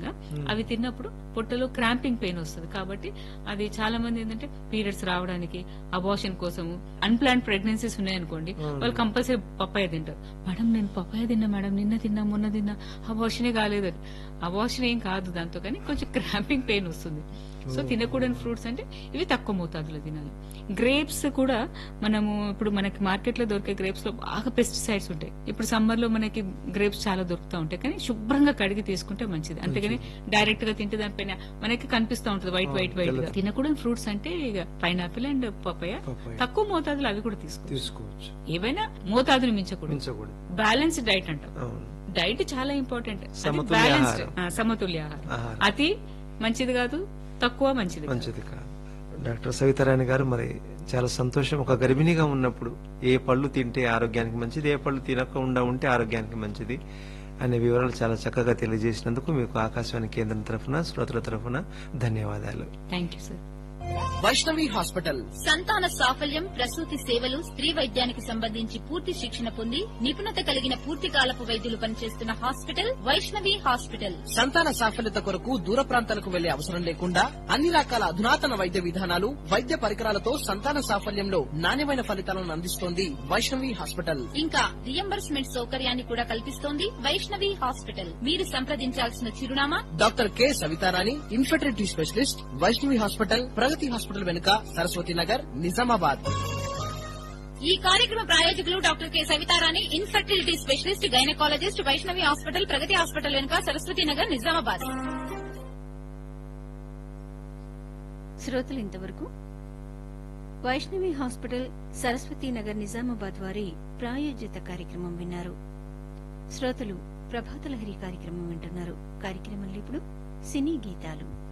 గా అవి తిన్నప్పుడు పొట్టలో క్రాంపింగ్ పెయిన్ వస్తుంది కాబట్టి అది చాలా మంది ఏంటంటే పీరియడ్స్ రావడానికి అబార్షన్ కోసము అన్ప్లాన్ ప్రెగ్నెన్సీస్ ఉన్నాయనుకోండి వాళ్ళు కంపల్సరీ పప్పాయ తింటారు మేడం నేను పప్పాయ తిన్నా మేడం నిన్న తిన్నా మొన్న తిన్నా అబార్షనే కాలేదు అబార్షన్ ఏం కాదు దాంతో కానీ కొంచెం క్రాంపింగ్ పెయిన్ వస్తుంది సో తినకూడని ఫ్రూట్స్ అంటే ఇవి తక్కువ మోతాదులో తినాలి గ్రేప్స్ కూడా మనము ఇప్పుడు మనకి మార్కెట్ లో దొరికే గ్రేప్స్ లో బాగా పెస్టిసైడ్స్ ఉంటాయి ఇప్పుడు సమ్మర్ లో మనకి గ్రేప్స్ చాలా దొరుకుతూ ఉంటాయి కానీ శుభ్రంగా కడిగి తీసుకుంటే మంచిది అంతేగాని డైరెక్ట్ గా తింటే దానిపైన మనకి కనిపిస్తూ ఉంటుంది వైట్ వైట్ వైట్ గా తినకూడని ఫ్రూట్స్ అంటే ఇక పైనాపిల్ అండ్ పపాయ పపాయ. తక్కువ మోతాదులో అవి కూడా తీసుకో తీసుకోవచ్చు ఏవైనా మోతాదుని మించకూడదు మించకూడదు బ్యాలెన్స్డ్ డైట్ అంటాం అవును డైట్ చాలా ఇంపార్టెంట్ సమతుల్య బ్యాలెన్స్డ్ ఆహారం. సమతుల్య ఆహారం ఆహారం. అతి మంచిది కాదు తక్కువ మంచిది కాదు. మంచిది కాదు డాక్టర్ సవితారాణి గారు మరి చాలా సంతోషం ఒక గర్భిణిగా ఉన్నప్పుడు ఏ పళ్ళు తింటే ఆరోగ్యానికి మంచిది ఏ పళ్ళు తినకుండా ఉంటే ఆరోగ్యానికి మంచిది అనే వివరాలు చాలా చక్కగా తెలియజేసినందుకు మీకు ఆకాశవాణి కేంద్రం తరఫున శ్రోతల తరఫున ధన్యవాదాలు thank you sir Vaishnavi hospital సంతాన సాఫల్యం ప్రసూతి సేవలు స్త్రీ వైద్యానికి సంబంధించి పూర్తి శిక్షణ పొంది నిపుణత కలిగిన పూర్తి కాలపు వైద్యులు పనిచేస్తున్న హాస్పిటల్ వైష్ణవి హాస్పిటల్ సంతాన సాఫల్యత కొరకు దూర ప్రాంతాలకు వెళ్లే అవసరం లేకుండా అన్ని రకాల అధునాతన వైద్య విధానాలు వైద్య పరికరాలతో సంతాన సాఫల్యంలో నాణ్యమైన ఫలితాలను అందిస్తోంది వైష్ణవి హాస్పిటల్ ఇంకా రియంబర్స్మెంట్ సౌకర్యాన్ని కూడా కల్పిస్తోంది వైష్ణవి హాస్పిటల్ మీరు సంప్రదించాల్సిన చిరునామా doctor K Savitharani infertility specialist Vaishnavi hospital Pragathi hospital వెనుక సరస్వతి నగర్ నిజామాబాద్ ఈ కార్యక్రమ ప్రాయోజకులు doctor K Savitharani infertility specialist gynaecologist Vaishnavi hospital Pragathi hospital వెనుక సరస్వతి నగర్ నిజామాబాద్ శ్రోతలు ఇంతవరకు వైష్ణవి హాస్పిటల్ సరస్వతి నగర్ నిజామాబాద్ వారి ప్రాయోజిత కార్యక్రమం విన్నారు శ్రోతలు ప్రభాతలహరి కార్యక్రమం వింటున్నారు కార్యక్రమంలో ఇప్పుడు సినీ గీతాలు